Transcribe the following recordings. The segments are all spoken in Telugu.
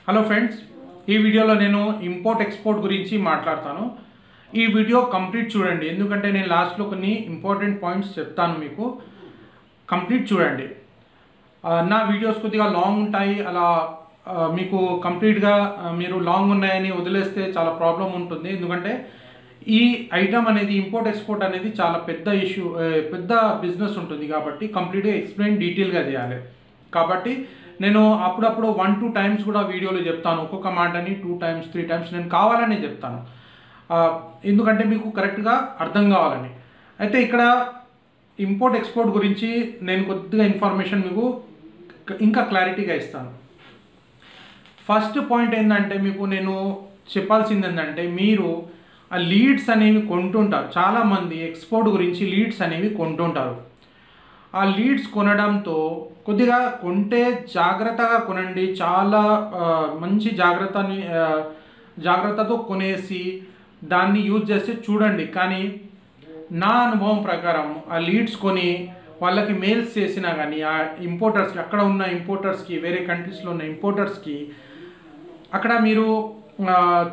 హలో ఫ్రెండ్స్ ఈ వీడియోలో నేను ఇంపోర్ట్ ఎక్స్పోర్ట్ గురించి మాట్లాడతాను ఈ వీడియో కంప్లీట్ చూడండి ఎందుకంటే నేను లాస్ట్లో కొన్ని ఇంపార్టెంట్ పాయింట్స్ చెప్తాను మీకు కంప్లీట్ చూడండి ఆ, నా వీడియోస్ కొద్దిగా లాంగ్ ఉంటాయి అలా ఆ, మీకు కంప్లీట్గా ఆ, మీరు లాంగ్ ఉన్నాయని వదిలేస్తే చాలా ప్రాబ్లం ఉంటుంది ఎందుకంటే ఈ ఐటమ్ అనేది ఇంపోర్ట్ ఎక్స్పోర్ట్ అనేది చాలా పెద్ద ఇష్యూ పెద్ద బిజినెస్ ఉంటుంది కాబట్టి కంప్లీట్గా ఎక్స్ప్లెయిన్ డీటెయిల్గా చేయాలి కాబట్టి నేను అప్పుడప్పుడు వన్ టూ టైమ్స్ కూడా వీడియోలో చెప్తాను ఒక్కొక్క మాటని టూ టైమ్స్ త్రీ టైమ్స్ నేను కావాలని చెప్తాను ఆ, ఎందుకంటే మీకు కరెక్ట్గా అర్థం కావాలని అయితే ఇక్కడ ఇంపోర్ట్ ఎక్స్పోర్ట్ గురించి నేను కొద్దిగా ఇన్ఫర్మేషన్ మీకు ఇంకా క్లారిటీగా ఇస్తాను ఫస్ట్ పాయింట్ ఏంటంటే మీకు నేను చెప్పాల్సింది ఏంటంటే మీరు ఆ లీడ్స్ అనేవి కొంటుంటారు చాలామంది ఎక్స్పోర్ట్ గురించి లీడ్స్ అనేవి కొంటుంటారు ఆ లీడ్స్ కొనడంతో కొద్దిగా కొంటే జాగ్రత్తగా కొనండి చాలా ఆ, మంచి జాగ్రత్తని ఆ, జాగ్రత్తతో కొనేసి దాన్ని యూజ్ చేస్తే చూడండి కానీ నా అనుభవం ప్రకారం ఆ లీడ్స్ కొని వాళ్ళకి మెయిల్స్ చేసినా కానీ ఆ ఇంపోర్టర్స్కి అక్కడ ఉన్న ఇంపోర్టర్స్కి వేరే కంట్రీస్లో ఉన్న ఇంపోర్టర్స్కి అక్కడ మీరు ఆ,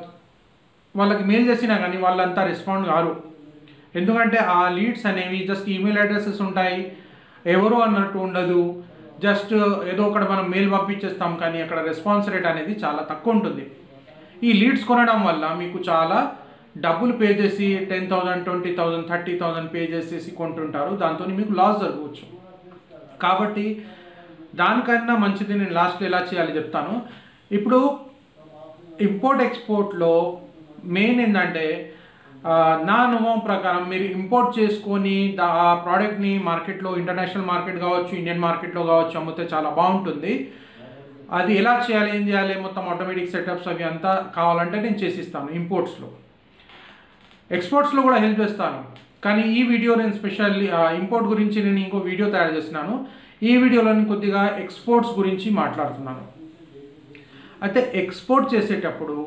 వాళ్ళకి మెయిల్ చేసినా కానీ వాళ్ళంతా రెస్పాండ్ కారు ఎందుకంటే ఆ లీడ్స్ అనేవి జస్ట్ ఈమెయిల్ అడ్రసెస్ ఉంటాయి ఎవరు అన్నట్టు ఉండదు జస్ట్ ఏదో ఒకటి మనం మెయిల్ పంపించేస్తాం కానీ అక్కడ రెస్పాన్స్ రేట్ అనేది చాలా తక్కువ ఉంటుంది ఈ లీడ్స్ కొనడం వల్ల మీకు చాలా డబ్బులు పే చేసి ten thousand twenty thousand thirty thousand pay చేసేసి కొంటుంటారు దాంతో మీకు లాస్ జరగవచ్చు కాబట్టి దానికన్నా మంచిది నేను లాస్ట్లో ఎలా చేయాలి చెప్తాను ఇప్పుడు ఇంపోర్ట్ ఎక్స్పోర్ట్లో మెయిన్ ఏంటంటే ఆ, నా అనుభవం ప్రకారం మీరు ఇంపోర్ట్ చేసుకొని దా ఆ ప్రోడక్ట్ని మార్కెట్లో ఇంటర్నేషనల్ మార్కెట్ కావచ్చు ఇండియన్ మార్కెట్లో కావచ్చు అమ్మితే చాలా బాగుంటుంది అది ఎలా చేయాలి ఏం చేయాలి మొత్తం ఆటోమేటిక్ సెటప్స్ అవి అంతా కావాలంటే నేను చేసిస్తాను ఇంపోర్ట్స్లో ఎక్స్పోర్ట్స్లో కూడా హెల్ప్ చేస్తాను కానీ ఈ వీడియో నేను స్పెషల్లీ ఇంపోర్ట్ గురించి నేను ఇంకో వీడియో తయారు చేస్తున్నాను ఈ వీడియోలో నేను కొద్దిగా ఎక్స్పోర్ట్స్ గురించి మాట్లాడుతున్నాను అయితే ఎక్స్పోర్ట్ చేసేటప్పుడు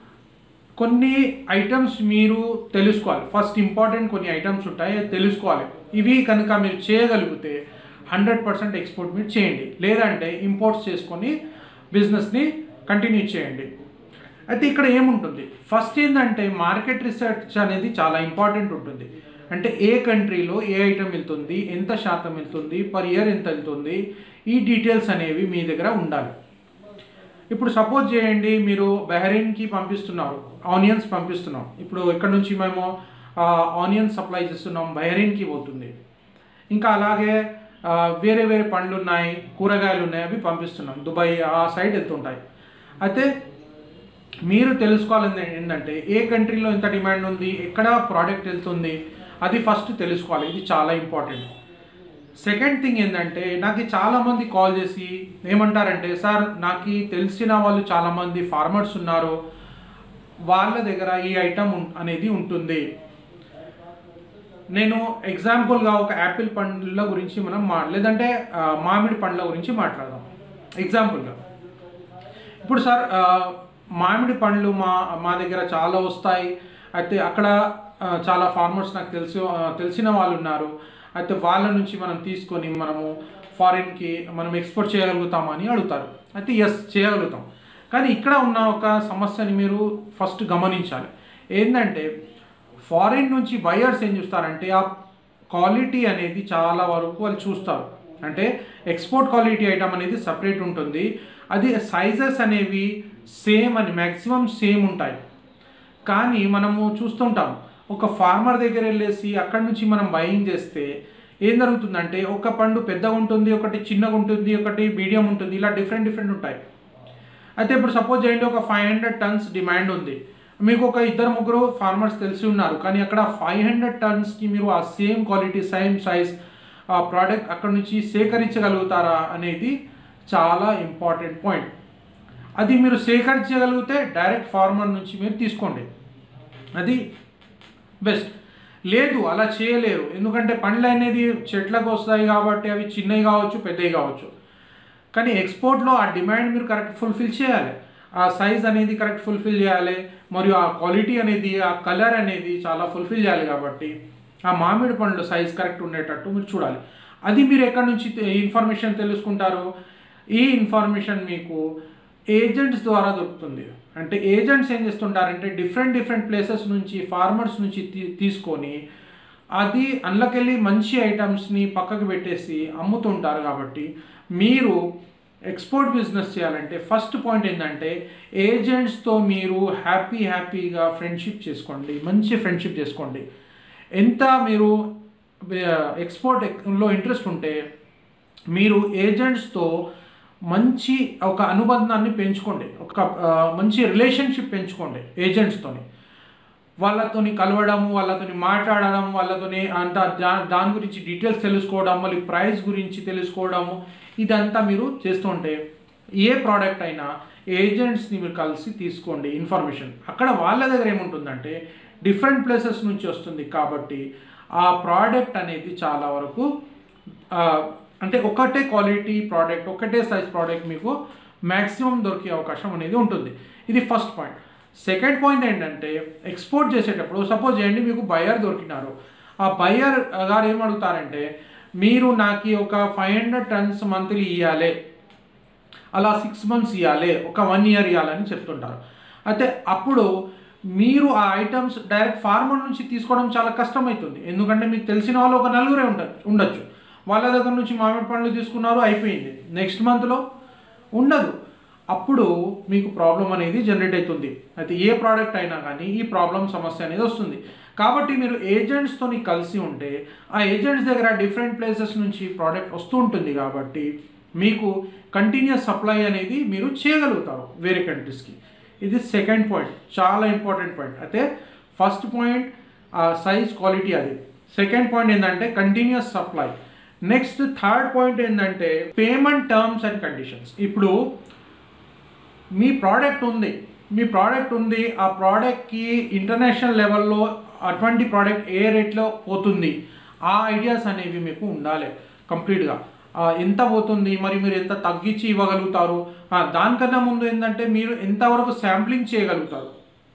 కొన్ని ఐటమ్స్ మీరు తెలుసుకోవాలి ఫస్ట్ ఇంపార్టెంట్ కొన్ని ఐటమ్స్ ఉంటాయి అది తెలుసుకోవాలి ఇవి కనుక మీరు చేయగలిగితే హండ్రెడ్ పర్సెంట్ ఎక్స్పోర్ట్ మీరు చేయండి లేదంటే ఇంపోర్ట్స్ చేసుకొని బిజినెస్ని కంటిన్యూ చేయండి అయితే ఇక్కడ ఏముంటుంది ఫస్ట్ ఏంటంటే మార్కెట్ రీసెర్చ్ అనేది చాలా ఇంపార్టెంట్ ఉంటుంది అంటే ఏ కంట్రీలో ఏ ఐటమ్ వెళ్తుంది ఎంత శాతం వెళ్తుంది పర్ ఇయర్ ఎంత వెళ్తుంది ఈ డీటెయిల్స్ అనేవి మీ దగ్గర ఉండాలి ఇప్పుడు సపోజ్ చేయండి మీరు బహ్రెయిన్కి పంపిస్తున్నారు ఆనియన్స్ పంపిస్తున్నాం ఇప్పుడు ఇక్కడ నుంచి మేము ఆనియన్స్ సప్లై చేస్తున్నాం బహ్రెయిన్కి పోతుంది ఇంకా అలాగే ఆ, వేరే వేరే పండ్లు ఉన్నాయి కూరగాయలు ఉన్నాయి అవి పంపిస్తున్నాం దుబాయ్ ఆ సైడ్ వెళ్తుంటాయి అయితే మీరు తెలుసుకోవాలని ఏంటంటే ఏ కంట్రీలో ఎంత డిమాండ్ ఉంది ఎక్కడ ప్రోడక్ట్ వెళ్తుంది అది ఫస్ట్ తెలుసుకోవాలి ఇది చాలా ఇంపార్టెంట్ సెకండ్ థింగ్ ఏంటంటే నాకు చాలామంది కాల్ చేసి ఏమంటారంటే సార్ నాకు తెలిసిన వాళ్ళు చాలామంది ఫార్మర్స్ ఉన్నారు వాళ్ళ దగ్గర ఈ ఐటమ్ ఉం- అనేది ఉంటుంది నేను ఎగ్జాంపుల్గా ఒక యాపిల్ పండ్ల గురించి మనం మా లేదంటే ఆ, మామిడి పండ్ల గురించి మాట్లాడదాం ఎగ్జాంపుల్గా ఇప్పుడు సార్ ఆ, మామిడి పండ్లు మా మా దగ్గర చాలా వస్తాయి అయితే అక్కడ ఆ, చాలా ఫార్మర్స్ నాకు తెలిసి ఆ, తెలిసిన వాళ్ళు ఉన్నారు అయితే వాళ్ళ నుంచి మనం తీసుకొని మనము ఫారిన్కి మనం ఎక్స్పోర్ట్ చేయగలుగుతామని అడుగుతారు అయితే ఎస్ చేయగలుగుతాం కానీ ఇక్కడ ఉన్న ఒక సమస్యని మీరు ఫస్ట్ గమనించాలి ఏంటంటే ఫారిన్ నుంచి బయర్స్ ఏం చూస్తారంటే ఆ క్వాలిటీ అనేది చాలా వరకు వాళ్ళు చూస్తారు అంటే ఎక్స్పోర్ట్ క్వాలిటీ ఐటమ్ అనేది సపరేట్ ఉంటుంది అది సైజెస్ అనేవి సేమ్ అని మ్యాక్సిమం సేమ్ ఉంటాయి కానీ మనము చూస్తుంటాం ఒక ఫార్మర్ దగ్గర వెళ్ళేసి అక్కడి నుంచి మనం బయింగ్ చేస్తే ఏం జరుగుతుందంటే ఒక పండు పెద్దగా ఉంటుంది ఒకటి చిన్నగా ఉంటుంది ఒకటి మీడియం ఉంటుంది ఇలా డిఫరెంట్ డిఫరెంట్ ఉంటాయి అయితే ఇప్పుడు సపోజ్ చేయండి ఒక ఫైవ్ హండ్రెడ్ టన్స్ డిమాండ్ ఉంది మీకు ఒక ఇద్దరు ముగ్గురు ఫార్మర్స్ తెలిసి ఉన్నారు కానీ అక్కడ ఫైవ్ హండ్రెడ్ టన్స్కి మీరు ఆ సేమ్ క్వాలిటీ సేమ్ సైజ్ ఆ ప్రోడక్ట్ అక్కడ నుంచి సేకరించగలుగుతారా అనేది చాలా ఇంపార్టెంట్ పాయింట్ అది మీరు సేకరించగలిగితే డైరెక్ట్ ఫార్మర్ నుంచి మీరు తీసుకోండి అది బెస్ట్ లేదు అలా చేయలేరు ఎందుకంటే పండ్లు అనేది చెట్లకు వస్తాయి కాబట్టి అవి చిన్నవి కావచ్చు పెద్దవి కావచ్చు కానీ ఎక్స్పోర్ట్లో ఆ డిమాండ్ మీరు కరెక్ట్ ఫుల్ఫిల్ చేయాలి ఆ సైజ్ అనేది కరెక్ట్ ఫుల్ఫిల్ చేయాలి మరియు ఆ క్వాలిటీ అనేది ఆ కలర్ అనేది చాలా ఫుల్ఫిల్ చేయాలి కాబట్టి ఆ మామిడి పండ్లు సైజ్ కరెక్ట్ ఉండేటట్టు మీరు చూడాలి అది మీరు ఎక్కడి నుంచి ఇన్ఫర్మేషన్ తెలుసుకుంటారు ఈ ఇన్ఫర్మేషన్ మీకు ఏజెంట్స్ ద్వారా దొరుకుతుంది అంటే ఏజెంట్స్ ఏం చేస్తుంటారంటే డిఫరెంట్ డిఫరెంట్ ప్లేసెస్ నుంచి ఫార్మర్స్ నుంచి తీ- తీసుకొని అది అందులోకెళ్ళి మంచి ఐటమ్స్ని పక్కకు పెట్టేసి అమ్ముతుంటారు కాబట్టి మీరు ఎక్స్పోర్ట్ బిజినెస్ చేయాలంటే ఫస్ట్ పాయింట్ ఏంటంటే ఏజెంట్స్తో మీరు హ్యాపీ హ్యాపీగా ఫ్రెండ్షిప్ చేసుకోండి మంచి ఫ్రెండ్షిప్ చేసుకోండి ఎంత మీరు ఎక్స్పోర్ట్లో ఇంట్రెస్ట్ ఉంటే మీరు ఏజెంట్స్తో మంచి ఒక అనుబంధాన్ని పెంచుకోండి ఒక ఆ, మంచి రిలేషన్షిప్ పెంచుకోండి ఏజెంట్స్తోని వాళ్ళతోని కలవడం వాళ్ళతోని మాట్లాడడం వాళ్ళతోని అంత దా- దాని గురించి డీటెయిల్స్ తెలుసుకోవడం మళ్ళీ ప్రైస్ గురించి తెలుసుకోవడము ఇదంతా మీరు చేస్తుంటే ఏ ప్రోడక్ట్ అయినా ఏజెంట్స్ని మీరు కలిసి తీసుకోండి ఇన్ఫర్మేషన్ అక్కడ వాళ్ళ దగ్గర ఏముంటుందంటే డిఫరెంట్ ప్లేసెస్ నుంచి వస్తుంది కాబట్టి ఆ ప్రోడక్ట్ అనేది చాలా వరకు ఆ, అంటే ఒకటే క్వాలిటీ ప్రోడక్ట్ ఒకటే సైజ్ ప్రోడక్ట్ మీకు మ్యాక్సిమం దొరికే అవకాశం అనేది ఉంటుంది ఇది ఫస్ట్ పాయింట్ సెకండ్ పాయింట్ ఏంటంటే ఎక్స్పోర్ట్ చేసేటప్పుడు సపోజ్ చేయండి మీకు బయర్ దొరికినారు ఆ బయర్ గారు ఏం అడుగుతారంటే మీరు నాకు ఒక ఫైవ్ హండ్రెడ్ టన్స్ మంత్లీ ఇవ్వాలి అలా సిక్స్ మంత్స్ ఇవ్వాలి ఒక వన్ ఇయర్ ఇవ్వాలని చెప్తుంటారు అయితే అప్పుడు మీరు ఆ ఐటమ్స్ డైరెక్ట్ ఫార్మర్ నుంచి తీసుకోవడం చాలా కష్టమవుతుంది ఎందుకంటే మీకు తెలిసిన వాళ్ళు ఒక నలుగురే ఉంటారు ఉండొచ్చు వాళ్ళ దగ్గర నుంచి మామిడి పండ్లు తీసుకున్నారు అయిపోయింది నెక్స్ట్ మంత్లో ఉండదు అప్పుడు మీకు ప్రాబ్లం అనేది జనరేట్ అవుతుంది అయితే ఏ ప్రోడక్ట్ అయినా కానీ ఈ ప్రాబ్లం సమస్య అనేది వస్తుంది కాబట్టి మీరు ఏజెంట్స్తోని కలిసి ఉంటే ఆ ఏజెంట్స్ దగ్గర డిఫరెంట్ ప్లేసెస్ నుంచి ప్రోడక్ట్ వస్తూ ఉంటుంది కాబట్టి మీకు కంటిన్యూస్ సప్లై అనేది మీరు చేయగలుగుతారు వేరే కంట్రీస్కి ఇది సెకండ్ పాయింట్ చాలా ఇంపార్టెంట్ పాయింట్ అయితే ఫస్ట్ పాయింట్ సైజ్ క్వాలిటీ అది సెకండ్ పాయింట్ ఏంటంటే continuous supply next third point ఏంటంటే పేమెంట్ టర్మ్స్ అండ్ కండిషన్స్ ఇప్పుడు మీ ప్రోడక్ట్ ఉంది మీ ప్రోడక్ట్ ఉంది ఆ ప్రోడక్ట్కి ఇంటర్నేషనల్ లెవెల్లో అటువంటి ప్రోడక్ట్ ఏ రేట్లో పోతుంది ఆ ఐడియాస్ అనేవి మీకు ఉండాలి కంప్లీట్గా ఆ, ఎంత పోతుంది మరి మీరు ఎంత తగ్గించి ఇవ్వగలుగుతారు ఆ, దానికన్నా ముందు ఏంటంటే మీరు ఎంతవరకు శాంప్లింగ్ చేయగలుగుతారు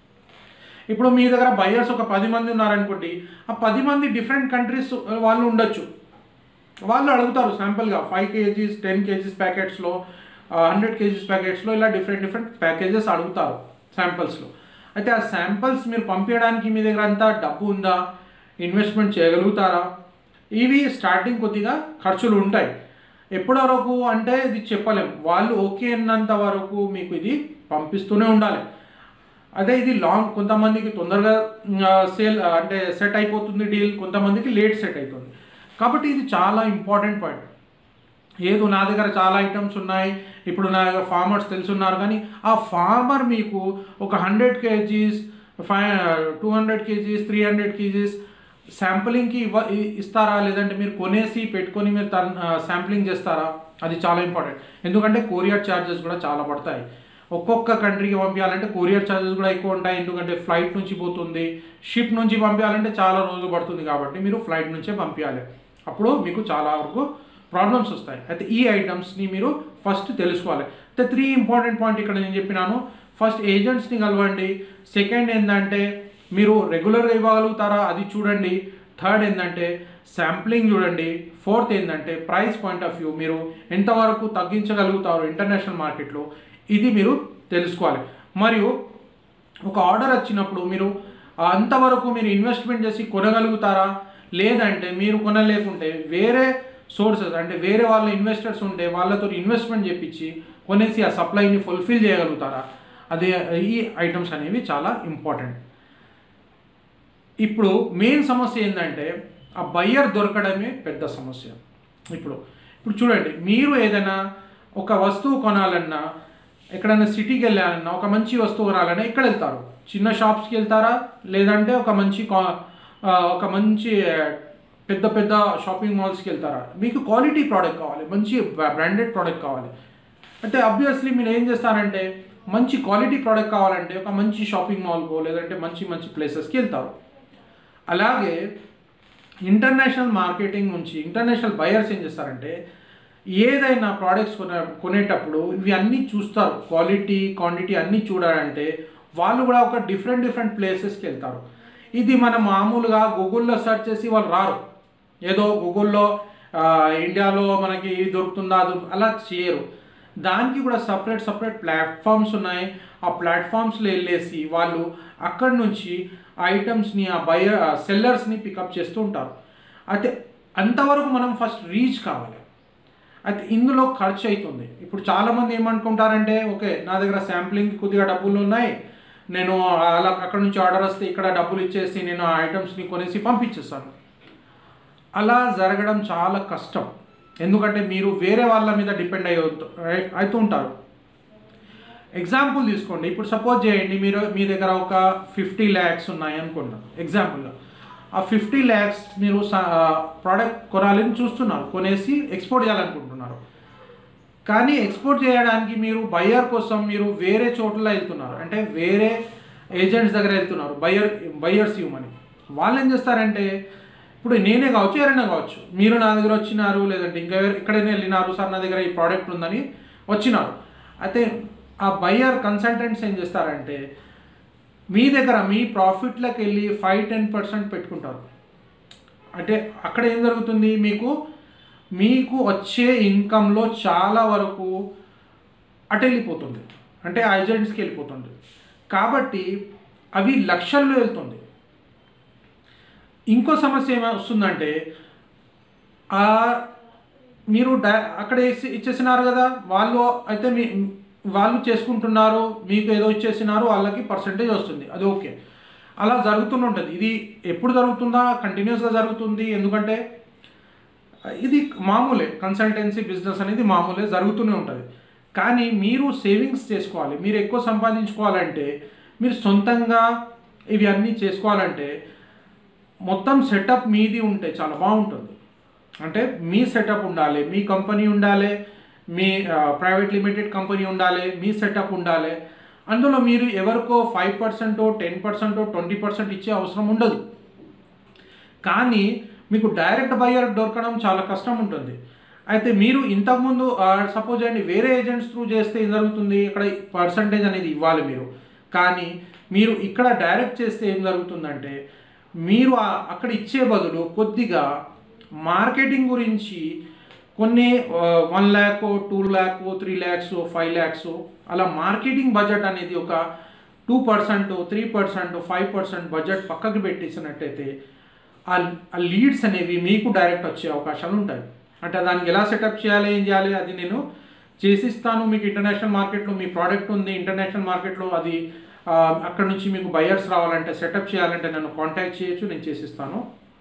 ఇప్పుడు మీ దగ్గర బయర్స్ ఒక పది మంది ఉన్నారనుకోండి ఆ పది మంది డిఫరెంట్ కంట్రీస్ వాళ్ళు ఉండొచ్చు వాళ్ళు అడుగుతారు శాంపుల్గా ఫైవ్ కేజీస్ టెన్ కేజీస్ ప్యాకెట్స్లో హండ్రెడ్ కేజీస్ ప్యాకెట్స్లో ఇలా డిఫరెంట్ డిఫరెంట్ ప్యాకేజెస్ అడుగుతారు శాంపిల్స్లో అయితే ఆ శాంపిల్స్ మీరు పంపించడానికి మీ దగ్గర అంతా డబ్బు ఉందా ఇన్వెస్ట్మెంట్ చేయగలుగుతారా ఇవి స్టార్టింగ్ కొద్దిగా ఖర్చులు ఉంటాయి ఎప్పటి వరకు అంటే ఇది చెప్పలేం వాళ్ళు ఓకే అన్నంత వరకు మీకు ఇది పంపిస్తూనే ఉండాలి అదే ఇది లాంగ్ కొంతమందికి తొందరగా సేల్ అంటే సెట్ అయిపోతుంది డీల్ కొంతమందికి లేట్ సెట్ అవుతుంది కాబట్టి ఇది చాలా ఇంపార్టెంట్ పాయింట్ ఏదో నా దగ్గర చాలా ఐటమ్స్ ఉన్నాయి ఇప్పుడు నా దగ్గర ఫార్మర్స్ తెలుసున్నారు కానీ ఆ ఫార్మర్ మీకు ఒక hundred KGs five two hundred KGs three hundred KGs శాంపులింగ్కి ఇవ్వ ఇ- ఇస్తారా లేదంటే మీరు కొనేసి పెట్టుకొని మీరు తన్ శాంప్లింగ్ చేస్తారా అది చాలా ఇంపార్టెంట్ ఎందుకంటే కొరియర్ ఛార్జెస్ కూడా చాలా పడతాయి ఒక్కొక్క కంట్రీకి పంపించాలంటే కొరియర్ ఛార్జెస్ కూడా ఎక్కువ ఉంటాయి ఎందుకంటే ఫ్లైట్ నుంచి పోతుంది షిప్ నుంచి పంపించాలంటే చాలా రోజులు పడుతుంది కాబట్టి మీరు ఫ్లైట్ నుంచే పంపించాలి అప్పుడు మీకు చాలా వరకు ప్రాబ్లమ్స్ వస్తాయి అయితే ఈ ఐటమ్స్ని మీరు ఫస్ట్ తెలుసుకోవాలి అయితే త్రీ ఇంపార్టెంట్ పాయింట్ ఇక్కడ నేను చెప్పినాను ఫస్ట్ ఏజెంట్స్ని కలవండి సెకండ్ ఏంటంటే మీరు రెగ్యులర్గా ఇవ్వగలుగుతారా అది చూడండి థర్డ్ ఏంటంటే శాంప్లింగ్ చూడండి ఫోర్త్ ఏంటంటే ప్రైస్ పాయింట్ ఆఫ్ వ్యూ మీరు ఎంతవరకు తగ్గించగలుగుతారు ఇంటర్నేషనల్ మార్కెట్లో ఇది మీరు తెలుసుకోవాలి మరియు ఒక ఆర్డర్ వచ్చినప్పుడు మీరు అంతవరకు మీరు ఇన్వెస్ట్మెంట్ చేసి కొనగలుగుతారా లేదంటే మీరు కొనలేకుంటే వేరే సోర్సెస్ అంటే వేరే వాళ్ళ ఇన్వెస్టర్స్ ఉంటే వాళ్ళతో ఇన్వెస్ట్మెంట్ చేపించి కొనేసి ఆ సప్లైని ఫుల్ఫిల్ చేయగలుగుతారా అదే ఈ ఐటమ్స్ అనేవి చాలా ఇంపార్టెంట్ ఇప్పుడు మెయిన్ సమస్య ఏంటంటే ఆ బయ్యర్ దొరకడమే పెద్ద సమస్య ఇప్పుడు ఇప్పుడు చూడండి మీరు ఏదైనా ఒక వస్తువు కొనాలన్నా ఎక్కడైనా సిటీకి వెళ్ళాలన్నా ఒక మంచి వస్తువు కొనాలన్నా ఎక్కడ వెళ్తారు చిన్న షాప్స్కి వెళ్తారా లేదంటే ఒక మంచి కా- ఆ, ఒక మంచి ఆ, పెద్ద పెద్ద షాపింగ్ మాల్స్కి వెళ్తారా మీకు క్వాలిటీ ప్రోడక్ట్ కావాలి మంచి బ్రాండెడ్ ప్రోడక్ట్ కావాలి అంటే అబ్వియస్లీ మీరు ఏం చేస్తారంటే మంచి క్వాలిటీ ప్రోడక్ట్ కావాలంటే ఒక మంచి షాపింగ్ మాల్కో లేదంటే మంచి మంచి ప్లేసెస్కి వెళ్తారు అలాగే ఇంటర్నేషనల్ మార్కెటింగ్ నుంచి ఇంటర్నేషనల్ బయర్స్ ఏం చేస్తారంటే ఏదైనా ప్రోడక్ట్స్ కొనే కొనేటప్పుడు ఇవి అన్నీ చూస్తారు క్వాలిటీ క్వాంటిటీ అన్నీ చూడాలంటే వాళ్ళు కూడా ఒక డిఫరెంట్ డిఫరెంట్ ప్లేసెస్కి వెళ్తారు ఇది మనం మామూలుగా గూగుల్లో సెర్చ్ చేసి వాళ్ళు రారు ఏదో గూగుల్లో ఆ, ఇండియాలో మనకి ఇది దొరుకుతుందా అది అలా చేయరు దానికి కూడా సపరేట్ సపరేట్ ప్లాట్ఫామ్స్ ఉన్నాయి ఆ ప్లాట్ఫామ్స్లో వెళ్ళేసి వాళ్ళు అక్కడి నుంచి ఐటమ్స్ని ఆ బయర్ సెల్లర్స్ని పికప్ చేస్తూ ఉంటారు అయితే అంతవరకు మనం ఫస్ట్ రీచ్ కావాలి అయితే ఇందులో ఖర్చు అవుతుంది ఇప్పుడు చాలామంది ఏమనుకుంటారంటే ఓకే నా దగ్గర శాంప్లింగ్కి కొద్దిగా డబ్బులు ఉన్నాయి నేను అలా అక్కడ నుంచి ఆర్డర్ వస్తే ఇక్కడ డబ్బులు ఇచ్చేసి నేను ఆ ఐటమ్స్ని కొనేసి పంపించేస్తాను అలా జరగడం చాలా కష్టం ఎందుకంటే మీరు వేరే వాళ్ళ మీద డిపెండ్ అయ్యి అవుతూ ఉంటారు ఎగ్జాంపుల్ తీసుకోండి ఇప్పుడు సపోజ్ చేయండి మీరు మీ దగ్గర ఒక ఫిఫ్టీ ల్యాక్స్ ఉన్నాయి అనుకుంటాం ఎగ్జాంపుల్గా ఆ ఫిఫ్టీ ల్యాక్స్ మీరు ప్రోడక్ట్ కొనాలని చూస్తున్నారు కొనేసి ఎక్స్పోర్ట్ చేయాలనుకుంటున్నారు కానీ ఎక్స్పోర్ట్ చేయడానికి మీరు బయ్యర్ కోసం మీరు వేరే చోట్ల వెళ్తున్నారు అంటే వేరే ఏజెంట్స్ దగ్గర వెళ్తున్నారు బయ్యర్ బయ్యర్స్ ఇవ్వమని వాళ్ళు ఏం చేస్తారంటే ఇప్పుడు నేనే కావచ్చు ఎవరైనా కావచ్చు మీరు నా దగ్గర వచ్చినారు లేదంటే ఇంకా ఎవరు- ఎక్కడైనా వెళ్ళినారు సార్ నా దగ్గర ఈ ప్రోడక్ట్ ఉందని వచ్చినారు అయితే ఆ బయ్యర్ కన్సల్టెంట్స్ ఏం చేస్తారంటే మీ దగ్గర మీ ప్రాఫిట్లకు వెళ్ళి ఫైవ్ టెన్ పర్సెంట్ పెట్టుకుంటారు అంటే అక్కడ ఏం జరుగుతుంది మీకు మీకు వచ్చే ఇన్కంలో చాలా వరకు అటు వెళ్ళిపోతుంది అంటే ఆ ఏజెంట్స్కి వెళ్ళిపోతుంది కాబట్టి అవి లక్షల్లో వెళ్తుంది ఇంకో సమస్య ఏమి వస్తుందంటే ఆ మీరు డై అక్కడ వేసి ఇచ్చేసినారు కదా వాళ్ళు అయితే మీ వాళ్ళు చేసుకుంటున్నారు మీకు ఏదో ఇచ్చేసినారు వాళ్ళకి పర్సంటేజ్ వస్తుంది అది ఓకే అలా జరుగుతూనే ఉంటుంది ఇది ఎప్పుడు జరుగుతుందా కంటిన్యూస్గా జరుగుతుంది ఎందుకంటే ఇది మామూలే కన్సల్టెన్సీ బిజినెస్ అనేది మామూలే జరుగుతూనే ఉంటుంది కానీ మీరు సేవింగ్స్ చేసుకోవాలి మీరు ఎక్కువ సంపాదించుకోవాలంటే మీరు సొంతంగా ఇవి అన్నీ చేసుకోవాలంటే మొత్తం సెటప్ మీది ఉంటే చాలా బాగుంటుంది అంటే మీ సెటప్ ఉండాలి మీ కంపెనీ ఉండాలి మీ ప్రైవేట్ లిమిటెడ్ కంపెనీ ఉండాలి మీ సెటప్ ఉండాలి అందులో మీరు ఎవరికో ఫైవ్ పర్సెంటో టెన్ పర్సెంటో ట్వంటీ పర్సెంట్ ఇచ్చే అవసరం ఉండదు కానీ మీకు డైరెక్ట్ బయ్యర్ దొరకడం చాలా కష్టం ఉంటుంది అయితే మీరు ఇంతకుముందు సపోజ్ అండి వేరే ఏజెంట్స్ త్రూ చేస్తే ఏం జరుగుతుంది ఇక్కడ పర్సంటేజ్ అనేది ఇవ్వాలి మీరు కానీ మీరు ఇక్కడ డైరెక్ట్ చేస్తే ఏం జరుగుతుందంటే మీరు ఆ- అక్కడ ఇచ్చే బదులు కొద్దిగా మార్కెటింగ్ గురించి కొన్ని one lakh two lakh three lakhs five lakhs అలా మార్కెటింగ్ బడ్జెట్ అనేది ఒక two percent three percent five percent budget పక్కకి పెట్టేసినట్టయితే ఆ ఆ లీడ్స్ అనేవి మీకు డైరెక్ట్ వచ్చే అవకాశాలు ఉంటాయి అంటే దానికి ఎలా సెటప్ చేయాలి ఏం చేయాలి అది నేను చేసిస్తాను మీకు ఇంటర్నేషనల్ మార్కెట్లో మీ ప్రోడక్ట్ ఉంది ఇంటర్నేషనల్ మార్కెట్లో అది ఆ, అక్కడ నుంచి మీకు బయర్స్ రావాలంటే సెటప్ చేయాలంటే నన్ను కాంటాక్ట్ చేయొచ్చు నేను చేసిస్తాను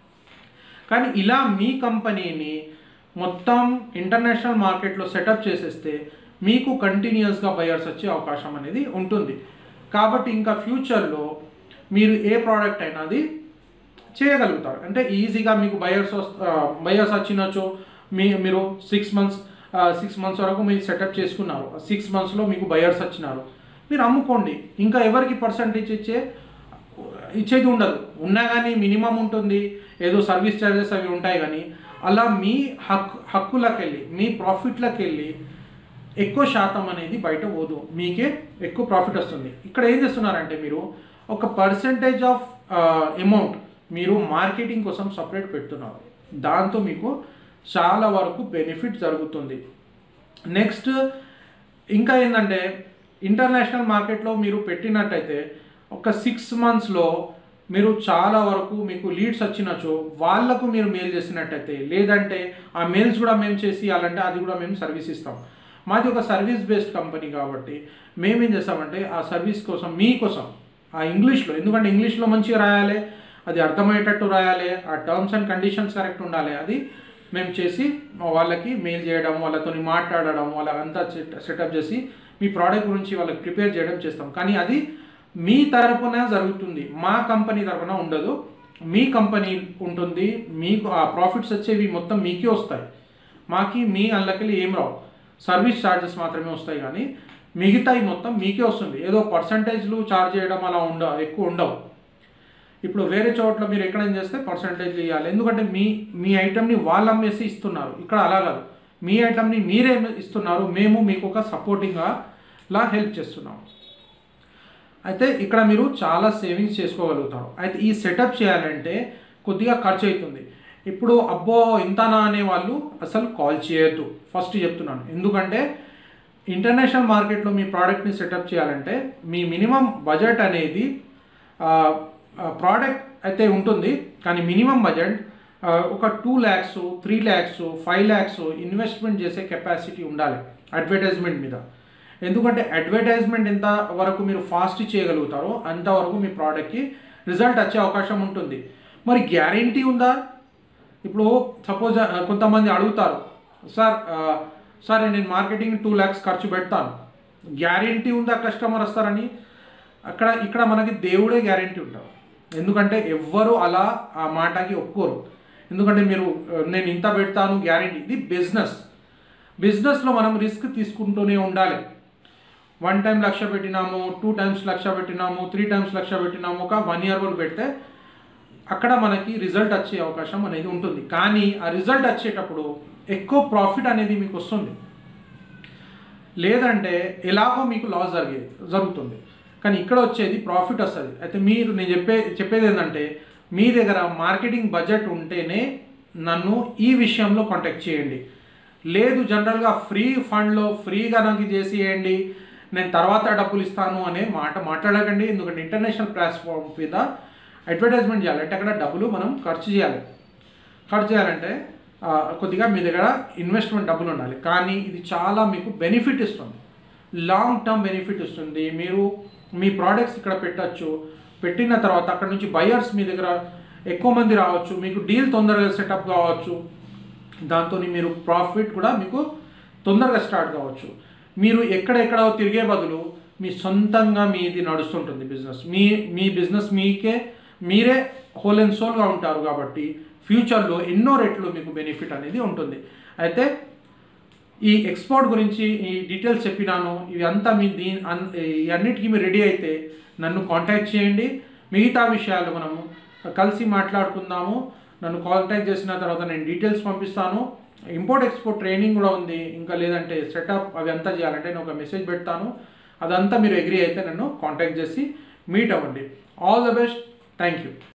కానీ ఇలా మీ కంపెనీని మొత్తం ఇంటర్నేషనల్ మార్కెట్లో సెటప్ చేసేస్తే మీకు కంటిన్యూస్గా బయర్స్ వచ్చే అవకాశం అనేది ఉంటుంది కాబట్టి ఇంకా ఫ్యూచర్లో మీరు ఏ ప్రోడక్ట్ అయినా అది చేయగలుగుతారు అంటే ఈజీగా మీకు బయర్స్ బయర్స్ వచ్చినచో మీ మీరు సిక్స్ మంత్స్ సిక్స్ మంత్స్ వరకు మీరు సెటప్ చేసుకున్నారు సిక్స్ మంత్స్లో మీకు బయర్స్ వచ్చినారు మీరు అమ్ముకోండి ఇంకా ఎవరికి పర్సంటేజ్ ఇచ్చే ఇచ్చేది ఉండదు ఉన్నా కానీ మినిమం ఉంటుంది ఏదో సర్వీస్ ఛార్జెస్ అవి ఉంటాయి కానీ అలా మీ హక్కు హక్కులకు వెళ్ళి మీ ప్రాఫిట్లకు వెళ్ళి ఎక్కువ శాతం అనేది బయట పోదు మీకే ఎక్కువ ప్రాఫిట్ వస్తుంది ఇక్కడ ఏం చేస్తున్నారంటే మీరు ఒక పర్సంటేజ్ ఆఫ్ అమౌంట్ మీరు మార్కెటింగ్ కోసం సపరేట్ పెడుతున్నారు దాంతో మీకు చాలా వరకు బెనిఫిట్ జరుగుతుంది నెక్స్ట్ ఇంకా ఏంటంటే ఇంటర్నేషనల్ మార్కెట్లో మీరు పెట్టినట్టయితే ఒక సిక్స్ మంత్స్లో మీరు చాలా వరకు మీకు లీడ్స్ వచ్చినచో వాళ్ళకు మీరు మెయిల్ చేసినట్టయితే లేదంటే ఆ మెయిల్స్ కూడా మేము చేసి ఇవ్వాలంటే అది కూడా మేము సర్వీస్ ఇస్తాం మాది ఒక సర్వీస్ బేస్డ్ కంపెనీ కాబట్టి మేమేం చేస్తామంటే ఆ సర్వీస్ కోసం మీకోసం ఆ ఇంగ్లీష్లో ఎందుకంటే ఇంగ్లీష్లో మంచిగా రాయాలి అది అర్థమయ్యేటట్టు రాయాలి ఆ టర్మ్స్ అండ్ కండిషన్స్ కరెక్ట్ ఉండాలి అది మేము చేసి వాళ్ళకి మెయిల్ చేయడం వాళ్ళతో మాట్లాడడం వాళ్ళంతా సెటప్ చేసి మీ ప్రోడక్ట్ గురించి వాళ్ళకి ప్రిపేర్ చేయడం చేస్తాం కానీ అది మీ తరపున జరుగుతుంది మా కంపెనీ తరపున ఉండదు మీ కంపెనీ ఉంటుంది మీకు ఆ ప్రాఫిట్స్ వచ్చేవి మొత్తం మీకే వస్తాయి మాకి మీ అల్లకెళ్ళి ఏం రావు సర్వీస్ ఛార్జెస్ మాత్రమే వస్తాయి కానీ మిగతాయి మొత్తం మీకే వస్తుంది ఏదో పర్సంటేజ్లు ఛార్జ్ చేయడం అలా ఉండ ఎక్కువ ఉండవు ఇప్పుడు వేరే చోట్ల మీరు ఎక్కడైనా చేస్తే పర్సంటేజ్ ఇవ్వాలి ఎందుకంటే మీ మీ ఐటమ్ని వాళ్ళు అమ్మేసి ఇస్తున్నారు ఇక్కడ అలా కాదు మీ ఐటమ్ని మీరే ఇస్తున్నారు మేము మీకు ఒక సపోర్టింగ్గా లా హెల్ప్ చేస్తున్నాం అయితే ఇక్కడ మీరు చాలా సేవింగ్స్ చేసుకోగలుగుతారు అయితే ఈ సెటప్ చేయాలంటే కొద్దిగా ఖర్చు అవుతుంది ఇప్పుడు అబ్బో ఇంతనా అనే వాళ్ళు అసలు కాల్ చేయొద్దు ఫస్ట్ చెప్తున్నాను ఎందుకంటే ఇంటర్నేషనల్ మార్కెట్లో మీ ప్రోడక్ట్ని సెటప్ చేయాలంటే మీ మినిమం బడ్జెట్ అనేది ప్రోడక్ట్ అయితే ఉంటుంది కానీ మినిమం బడ్జెట్ ఒక two lakhs three lakhs five lakhs investment చేసే కెపాసిటీ ఉండాలి అడ్వర్టైజ్మెంట్ మీద ఎందుకంటే అడ్వర్టైజ్మెంట్ ఎంత వరకు మీరు ఫాస్ట్ చేయగలుగుతారో అంతవరకు మీ ప్రోడక్ట్కి రిజల్ట్ వచ్చే అవకాశం ఉంటుంది మరి గ్యారంటీ ఉందా ఇప్పుడు సపోజ్ కొంతమంది అడుగుతారు సార్ ఆ, సార్ నేను మార్కెటింగ్ టూ ల్యాక్స్ ఖర్చు పెడతాను గ్యారంటీ ఉందా కస్టమర్ వస్తారని అక్కడ ఇక్కడ మనకి దేవుడే గ్యారంటీ ఉంటారు ఎందుకంటే ఎవ్వరు అలా ఆ మాటకి ఒప్పుకోరు ఎందుకంటే మీరు ఆ, నేను ఇంత పెడతాను గ్యారంటీ ఇది బిజినెస్ బిజినెస్లో మనం రిస్క్ తీసుకుంటూనే ఉండాలి వన్ టైం లక్ష పెట్టినాము టూ టైమ్స్ లక్ష పెట్టినాము త్రీ టైమ్స్ లక్ష పెట్టినాము ఒక వన్ ఇయర్ వరకు పెడితే అక్కడ మనకి రిజల్ట్ వచ్చే అవకాశం అనేది ఉంటుంది కానీ ఆ రిజల్ట్ వచ్చేటప్పుడు ఎక్కువ ప్రాఫిట్ అనేది మీకు వస్తుంది లేదంటే ఎలాగో మీకు లాస్ జరిగే జరుగుతుంది కానీ ఇక్కడ వచ్చేది ప్రాఫిట్ వస్తుంది అయితే మీరు నేను చెప్పే చెప్పేది ఏంటంటే మీ దగ్గర మార్కెటింగ్ బడ్జెట్ ఉంటేనే నన్ను ఈ విషయంలో కాంటాక్ట్ చేయండి లేదు జనరల్గా ఫ్రీ ఫండ్లో ఫ్రీగా నాకు చేసేయండి నేను తర్వాత డబ్బులు ఇస్తాను అనే మాట మాట్లాడకండి ఎందుకంటే ఇంటర్నేషనల్ ప్లాట్ఫామ్ మీద అడ్వర్టైజ్మెంట్ చేయాలి అంటే అక్కడ డబ్బులు మనం ఖర్చు చేయాలి ఖర్చు చేయాలంటే ఆ, కొద్దిగా మీ దగ్గర ఇన్వెస్ట్మెంట్ డబ్బులు ఉండాలి కానీ ఇది చాలా మీకు బెనిఫిట్ ఇస్తుంది లాంగ్ టర్మ్ బెనిఫిట్ ఇస్తుంది మీరు మీ ప్రోడక్ట్స్ ఇక్కడ పెట్టచ్చు పెట్టిన తర్వాత అక్కడ నుంచి బయర్స్ మీ దగ్గర ఎక్కువ మంది రావచ్చు మీకు డీల్ తొందరగా సెటప్ కావచ్చు దాంతో మీరు ప్రాఫిట్ కూడా మీకు తొందరగా స్టార్ట్ కావచ్చు మీరు ఎక్కడెక్కడ తిరిగే బదులు మీ సొంతంగా మీది నడుస్తుంటుంది బిజినెస్ మీ మీ బిజినెస్ మీకే మీరే హోల్ అండ్ సోల్గా ఉంటారు కాబట్టి ఫ్యూచర్లో ఎన్నో రెట్లు మీకు బెనిఫిట్ అనేది ఉంటుంది అయితే ఈ ఎక్స్పోర్ట్ గురించి ఈ డీటెయిల్స్ చెప్పినాను ఇవి అంతా మీ దీని అన్- ఈ అన్నిటికీ మీరు రెడీ అయితే నన్ను కాంటాక్ట్ చేయండి మిగతా విషయాలు మనము కలిసి మాట్లాడుకుందాము నన్ను కాంటాక్ట్ చేసిన తర్వాత నేను డీటెయిల్స్ పంపిస్తాను ఇంపోర్ట్ ఎక్స్పోర్ట్ ట్రైనింగ్ కూడా ఉంది ఇంకా లేదంటే సెటప్ అవి అంతా చేయాలంటే నేను ఒక మెసేజ్ పెడతాను అదంతా మీరు అగ్రి అయితే నన్ను కాంటాక్ట్ చేసి మీట్ అవ్వండి all the best thank you